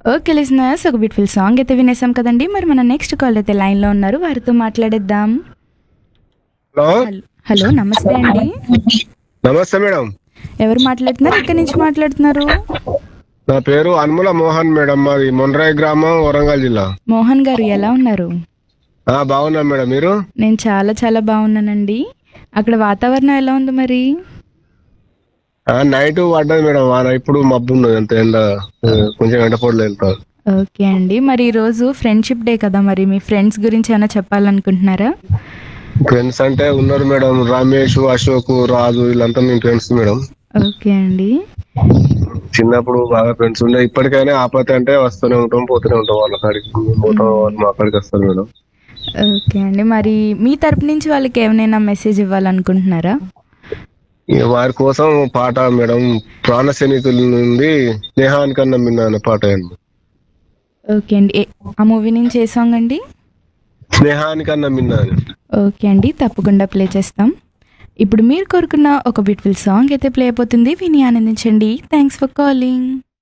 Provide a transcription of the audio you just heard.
okay listeners ఒక beautiful song అయితే వినేసాం కదండి మరి మన నెక్స్ట్ కాల్ అయితే లైన్లో ఉన్నారు వారితో మాట్లాడేద్దాం హలో హలో హలో నమస్తే అండి నమస్తే మేడం ఎవరు మాట్లాడుతున్నారు ఎక్కడి నుంచి మాట్లాడుతున్నారు నా పేరు అనుముల మోహన్ మేడం మాది మొండ్రాయి గ్రామం వరంగల్ జిల్లా మోహన్ గారు ఎలా ఉన్నారు ఆ బాగున్నా మేడం మీరు నేను చాలా చాలా బాగున్నానండి అక్కడ వాతావరణం ఎలా ఉంది మరి ఆ నైట్ పడ్డది మేడం వాన ఇప్పుడు మబ్బు ఉన్నది అంత ఎండ ఆ, కొంచెం ఎండ పొడలు వెళ్తారు ఓకే అండి మరి ఈరోజు ఫ్రెండ్షిప్ డే కదా మరి మీ ఫ్రెండ్స్ గురించి ఏమైనా చెప్పాలనుకుంటున్నారా ఫ్రెండ్స్ అంటే ఉన్నారు మేడం రమేష్ అశోక్ రాజు వీళ్ళంతా మేము ఫ్రెండ్స్ మేడం ఓకే అండి చిన్నప్పుడు బాగా ఫ్రెండ్స్ ఉండే ఇప్పటికైనా ఆపత్తి అంటే వస్తూనే ఉంటాం పోతూనే ఉంటాం వాళ్ళ కాడికి మేము పోతాం వాళ్ళు మా కాడికి వస్తారు మేడం ఓకే అండి మరి మీ తరపు నుంచి వాళ్ళకి ఏమైనా మెసేజ్ ఇవ్వాలనుకుంటున్నారా ఇక వారి కోసం పాట మేడం ప్రాణ సైనికుల నుండి స్నేహానికన్నా మిన్న అనే పాట అండి ఓకే అండి ఏ- ఆ మూవీ నుంచి ఏ సాంగ్ అండి స్నేహానికన్నా మిన్న అని ఓకే అండి తప్పకుండా ప్లే చేస్తాం ఇప్పుడు మీరు కోరుకున్న ఒక బ్యూటిఫుల్ సాంగ్ అయితే ప్లే అయిపోతుంది విని ఆనందించండి థ్యాంక్స్ ఫర్ కాలింగ్